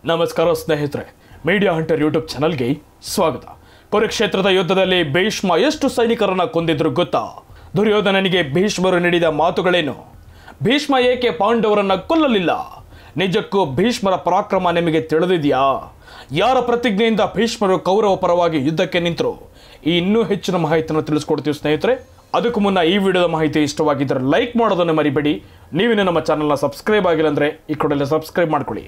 ನಮಸ್ಕಾರ ಸ್ನೇಹಿತರೆ media hunter YouTube ಚಾನಲ್ಗೆ ಸ್ವಾಗತ ಕುರುಕ್ಷೇತ್ರದ ಯುದ್ಧದಲ್ಲಿ ಭೀಷ್ಮ ಎಷ್ಟು ಸೈನಿಕರನ್ನ ಕೊಂದಿದ್ರು ಗೊತ್ತಾ ದುರ್ಯೋಧನನಿಗೆ ಭೀಷ್ಮರು ನೀಡಿದ ಮಾತುಗಳೇನು ಭೀಷ್ಮ ಏಕೆ ಪಾಂಡವರನ್ನ ಕೊಲ್ಲಲಿಲ್ಲ ನಿಜಕ್ಕೂ ಭೀಷ್ಮರ ಪರಾಕ್ರಮ ನಿಮಗೆ ತಿಳಿದಿದೆಯಾ ಯಾರ ಪ್ರತಿಜ್ಞೆಯಿಂದ ಭೀಷ್ಮರು ಕೌರವ ಪರವಾಗಿ ಯುದ್ಧಕ್ಕೆ ನಿಂತರು ಈ ಇನ್ನೂ ಹೆಚ್ಚಿನ ಮಾಹಿತಿಯನ್ನು ತಿಳಿಸ್ಕೊಡ್ತೀವಿ ಸ್ನೇಹಿತರೆ ಅದಕ್ಕೂ ಮುನ್ನ ಈ ವಿಡಿಯೋದ ಮಾಹಿತಿ ಇಷ್ಟವಾಗಿದ್ದರೆ ಲೈಕ್ ಮಾಡೋದನ್ನು ಮರಿಬೇಡಿ ನೀವಿನ್ನು ನಮ್ಮ ಚಾನಲ್ನ ಸಬ್ಸ್ಕ್ರೈಬ್ ಆಗಿಲ್ಲ ಅಂದರೆ ಈ ಕೂಡಲೇ ಸಬ್ಸ್ಕ್ರೈಬ್ ಮಾಡ್ಕೊಳ್ಳಿ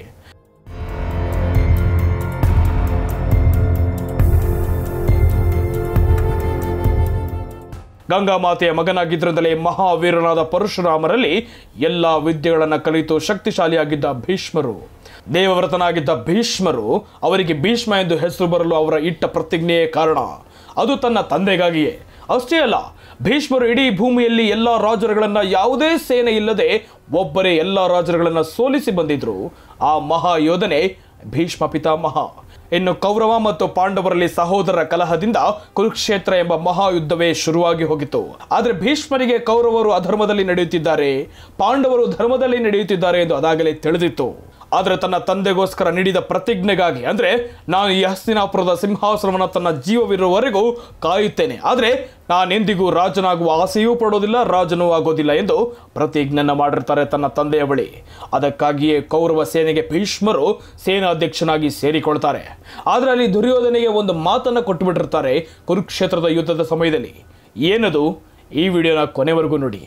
ಗಂಗಾ ಮಾತೆಯ ಮಗನಾಗಿದ್ದರಿಂದಲೇ ಮಹಾವೀರನಾದ ಪರಶುರಾಮರಲ್ಲಿ ಎಲ್ಲ ವಿದ್ಯೆಗಳನ್ನು ಕಲಿತು ಶಕ್ತಿಶಾಲಿಯಾಗಿದ್ದ ಭೀಷ್ಮರು ದೇವವ್ರತನಾಗಿದ್ದ ಭೀಷ್ಮರು ಅವರಿಗೆ ಭೀಷ್ಮ ಎಂದು ಹೆಸರು ಬರಲು ಅವರ ಇಟ್ಟ ಪ್ರತಿಜ್ಞೆಯೇ ಕಾರಣ ಅದು ತನ್ನ ತಂದೆಗಾಗಿಯೇ ಅಷ್ಟೇ ಅಲ್ಲ ಭೀಷ್ಮರು ಇಡೀ ಭೂಮಿಯಲ್ಲಿ ಎಲ್ಲ ರಾಜರುಗಳನ್ನ ಯಾವುದೇ ಸೇನೆ ಇಲ್ಲದೆ ಒಬ್ಬರೇ ಎಲ್ಲ ರಾಜರುಗಳನ್ನ ಸೋಲಿಸಿ ಬಂದಿದ್ರು ಆ ಮಹಾಯೋಧನೆ ಭೀಷ್ಮ ಪಿತಾಮಹ ಇನ್ನು ಕೌರವ ಮತ್ತು ಪಾಂಡವರಲ್ಲಿ ಸಹೋದರರ ಕಲಹದಿಂದ ಕುರುಕ್ಷೇತ್ರ ಎಂಬ ಮಹಾಯುದ್ಧವೇ ಶುರುವಾಗಿ ಹೋಗಿತ್ತು ಆದರೆ ಭೀಷ್ಮರಿಗೆ ಕೌರವರು ಅಧರ್ಮದಲ್ಲಿ ನಡೆಯುತ್ತಿದ್ದಾರೆ ಪಾಂಡವರು ಧರ್ಮದಲ್ಲಿ ನಡೆಯುತ್ತಿದ್ದಾರೆ ಎಂದು ಅದಾಗಲೇ ತಿಳಿದಿತ್ತು ಆದರೆ ತನ್ನ ತಂದೆಗೋಸ್ಕರ ನೀಡಿದ ಪ್ರತಿಜ್ಞೆಗಾಗಿ ಅಂದ್ರೆ ನಾನು ಈ ಹಸ್ತಿನಾಪುರದ ಸಿಂಹಾಸನವನ್ನು ತನ್ನ ಜೀವವಿರುವವರೆಗೂ ಕಾಯುತ್ತೇನೆ ಆದರೆ ನಾನೆಂದಿಗೂ ರಾಜನಾಗುವ ಆಸೆಯೂ ಪಡೋದಿಲ್ಲ ರಾಜನೂ ಆಗೋದಿಲ್ಲ ಎಂದು ಪ್ರತಿಜ್ಞೆಯನ್ನ ಮಾಡಿರ್ತಾರೆ ತನ್ನ ತಂದೆಯ ಬಳಿ ಅದಕ್ಕಾಗಿಯೇ ಕೌರವ ಸೇನೆಗೆ ಭೀಷ್ಮರು ಸೇನಾಧ್ಯಕ್ಷನಾಗಿ ಸೇರಿಕೊಳ್ತಾರೆ ಆದರೆ ಅಲ್ಲಿ ದುರ್ಯೋಧನಿಗೆ ಒಂದು ಮಾತನ್ನ ಕೊಟ್ಟುಬಿಟ್ಟಿರ್ತಾರೆ ಕುರುಕ್ಷೇತ್ರದ ಯುದ್ಧದ ಸಮಯದಲ್ಲಿ ಏನದು ಈ ವಿಡಿಯೋನ ಕೊನೆವರೆಗೂ ನೋಡಿ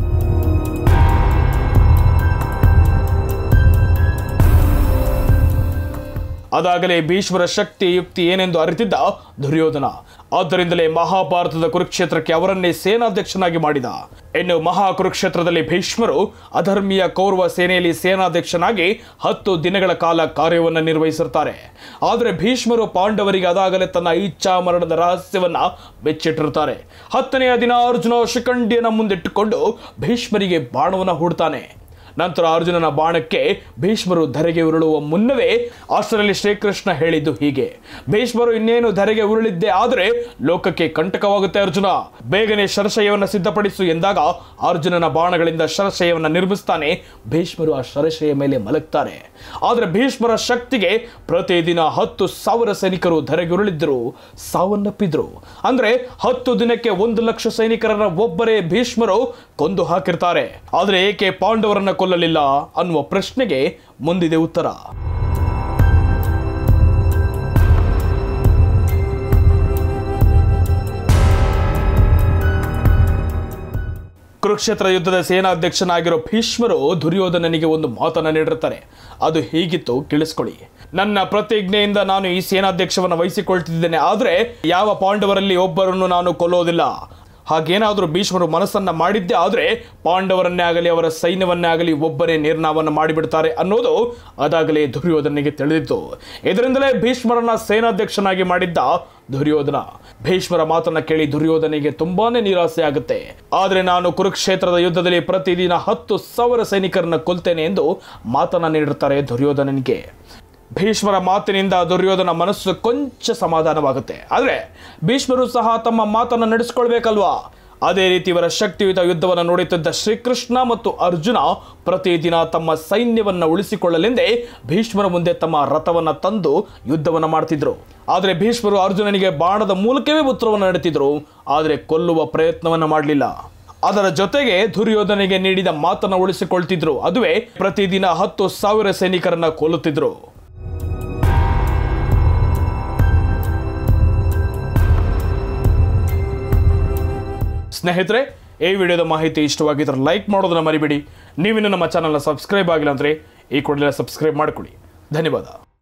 ಅದಾಗಲೇ ಭೀಷ್ಮರ ಶಕ್ತಿ ಯುಕ್ತಿ ಏನೆಂದು ಅರಿತಿದ್ದ ದುರ್ಯೋಧನ ಆದ್ದರಿಂದಲೇ ಮಹಾಭಾರತದ ಕುರುಕ್ಷೇತ್ರಕ್ಕೆ ಅವರನ್ನೇ ಸೇನಾಧ್ಯಕ್ಷನಾಗಿ ಮಾಡಿದ ಇನ್ನು ಮಹಾ ಕುರುಕ್ಷೇತ್ರದಲ್ಲಿ ಭೀಷ್ಮರು ಅಧರ್ಮೀಯ ಕೌರವ ಸೇನೆಯಲ್ಲಿ ಸೇನಾಧ್ಯಕ್ಷನಾಗಿ ಹತ್ತು ದಿನಗಳ ಕಾಲ ಕಾರ್ಯವನ್ನು ನಿರ್ವಹಿಸಿರ್ತಾರೆ ಆದರೆ ಭೀಷ್ಮರು ಪಾಂಡವರಿಗೆ ಅದಾಗಲೇ ತನ್ನ ಇಚ್ಛಾ ಮರಣದ ರಹಸ್ಯವನ್ನ ಬೆಚ್ಚಿಟ್ಟಿರ್ತಾರೆ ಹತ್ತನೆಯ ದಿನ ಅರ್ಜುನ ಶಿಖಂಡಿಯನ್ನ ಮುಂದಿಟ್ಟುಕೊಂಡು ಭೀಷ್ಮರಿಗೆ ಬಾಣವನ್ನು ಹೂಡ್ತಾನೆ ನಂತರ ಅರ್ಜುನನ ಬಾಣಕ್ಕೆ ಭೀಷ್ಮರು ಧರೆಗೆ ಉರುಳುವ ಮುನ್ನವೇ ಅಷ್ಟರಲ್ಲಿ ಶ್ರೀಕೃಷ್ಣ ಹೇಳಿದ್ದು ಹೀಗೆ ಭೀಷ್ಮರು ಇನ್ನೇನು ಧರೆಗೆ ಉರುಳಿದ್ದೆ ಆದರೆ ಲೋಕಕ್ಕೆ ಕಂಟಕವಾಗುತ್ತೆ ಅರ್ಜುನ ಬೇಗನೆ ಶರಶಯವನ್ನು ಸಿದ್ಧಪಡಿಸು ಎಂದಾಗ ಅರ್ಜುನನ ಬಾಣಗಳಿಂದ ಶರಶಯವನ್ನು ನಿರ್ಮಿಸ್ತಾನೆ ಭೀಷ್ಮರು ಆ ಶರಶಯ ಮೇಲೆ ಮಲಗ್ತಾರೆ ಆದರೆ ಭೀಷ್ಮರ ಶಕ್ತಿಗೆ ಪ್ರತಿದಿನ ಹತ್ತು ಸಾವಿರ ಸೈನಿಕರು ಧರೆಗುರುಳಿದ್ದರು ಸಾವನ್ನಪ್ಪಿದ್ರು ಅಂದ್ರೆ ಹತ್ತು ದಿನಕ್ಕೆ ಒಂದು ಲಕ್ಷ ಸೈನಿಕರನ್ನ ಒಬ್ಬರೇ ಭೀಷ್ಮರು ಕೊಂದು ಹಾಕಿರ್ತಾರೆ ಆದರೆ ಏಕೆ ಪಾಂಡವರನ್ನ ಕೊಲ್ಲಲಿಲ್ಲ ಅನ್ನುವ ಪ್ರಶ್ನೆಗೆ ಮುಂದಿದೆ ಉತ್ತರ ಕುರುಕ್ಷೇತ್ರ ಯುದ್ಧದ ಸೇನಾಧ್ಯಕ್ಷನಾಗಿರೋ ಭೀಷ್ಮರು ದುರ್ಯೋಧನನಿಗೆ ಒಂದು ಮಾತನ್ನ ನೀಡಿರ್ತಾರೆ ಅದು ಹೀಗಿತ್ತು ಕೇಳಿಸ್ಕೊಳ್ಳಿ ನನ್ನ ಪ್ರತಿಜ್ಞೆಯಿಂದ ನಾನು ಈ ಸೇನಾಧ್ಯಕ್ಷವನ್ನು ವಹಿಸಿಕೊಳ್ತಿದ್ದೇನೆ ಆದರೆ ಯಾವ ಪಾಂಡವರಲ್ಲಿ ಒಬ್ಬರನ್ನು ನಾನು ಕೊಲ್ಲೋದಿಲ್ಲ ಹಾಗೇನಾದರೂ ಭೀಷ್ಮರು ಮನಸ್ಸನ್ನ ಮಾಡಿದ್ದೇ ಆದರೆ ಪಾಂಡವರನ್ನೇ ಆಗಲಿ ಅವರ ಸೈನ್ಯವನ್ನೇ ಆಗಲಿ ಒಬ್ಬರೇ ನಿರ್ನಾಮವನ್ನು ಮಾಡಿಬಿಡ್ತಾರೆ ಅನ್ನೋದು ಅದಾಗಲೇ ದುರ್ಯೋಧನಿಗೆ ತಿಳಿದಿತ್ತು ಇದರಿಂದಲೇ ಭೀಷ್ಮರನ್ನ ಸೇನಾಧ್ಯಕ್ಷನಾಗಿ ಮಾಡಿದ್ದ ದುರ್ಯೋಧನ ಭೀಷ್ಮರ ಮಾತನ್ನ ಕೇಳಿ ದುರ್ಯೋಧನಿಗೆ ತುಂಬಾನೇ ನಿರಾಸೆ ಆಗುತ್ತೆ ಆದರೆ ನಾನು ಕುರುಕ್ಷೇತ್ರದ ಯುದ್ಧದಲ್ಲಿ ಪ್ರತಿದಿನ ಹತ್ತು ಸಾವಿರ ಸೈನಿಕರನ್ನ ಕೊಲ್ತೇನೆ ಎಂದು ಮಾತನ್ನ ನೀಡಿರ್ತಾರೆ ದುರ್ಯೋಧನನಿಗೆ ಭೀಷ್ಮರ ಮಾತಿನಿಂದ ದುರ್ಯೋಧನ ಮನಸ್ಸು ಕೊಂಚ ಸಮಾಧಾನವಾಗುತ್ತೆ ಆದರೆ ಭೀಷ್ಮರು ಸಹ ತಮ್ಮ ಮಾತನ್ನು ನಡೆಸ್ಕೊಳ್ಬೇಕಲ್ವಾ ಅದೇ ರೀತಿ ಇವರ ಶಕ್ತಿಯುತ ಯುದ್ಧವನ್ನು ನೋಡುತ್ತಿದ್ದ ಶ್ರೀಕೃಷ್ಣ ಮತ್ತು ಅರ್ಜುನ ಪ್ರತಿದಿನ ತಮ್ಮ ಸೈನ್ಯವನ್ನು ಉಳಿಸಿಕೊಳ್ಳಲೆಂದೇ ಭೀಷ್ಮರ ಮುಂದೆ ತಮ್ಮ ರಥವನ್ನ ತಂದು ಯುದ್ಧವನ್ನು ಮಾಡ್ತಿದ್ರು ಆದರೆ ಭೀಷ್ಮರು ಅರ್ಜುನನಿಗೆ ಬಾಣದ ಮೂಲಕವೇ ಉತ್ತರವನ್ನು ನೀಡುತ್ತಿದ್ರು ಆದರೆ ಕೊಲ್ಲುವ ಪ್ರಯತ್ನವನ್ನು ಮಾಡಲಿಲ್ಲ ಅದರ ಜೊತೆಗೆ ದುರ್ಯೋಧನಿಗೆ ನೀಡಿದ ಮಾತನ್ನು ಉಳಿಸಿಕೊಳ್ತಿದ್ರು ಅದುವೇ ಪ್ರತಿದಿನ ಹತ್ತು ಸಾವಿರ ಸೈನಿಕರನ್ನ ಕೊಲ್ಲುತ್ತಿದ್ರು ಸ್ನೇಹಿತರೆ ಈ ವಿಡಿಯೋದ ಮಾಹಿತಿ ಇಷ್ಟವಾಗಿದ್ದರೆ ಲೈಕ್ ಮಾಡೋದನ್ನ ಮರಿಬೇಡಿ ನೀವಿನ್ನು ನಮ್ಮ ಚಾನಲ್ನ ಸಬ್ಸ್ಕ್ರೈಬ್ ಆಗಿಲ್ಲ ಅಂದರೆ ಈ ಕೂಡಲೇ ಸಬ್ಸ್ಕ್ರೈಬ್ ಮಾಡಿಕೊಳ್ಳಿ ಧನ್ಯವಾದ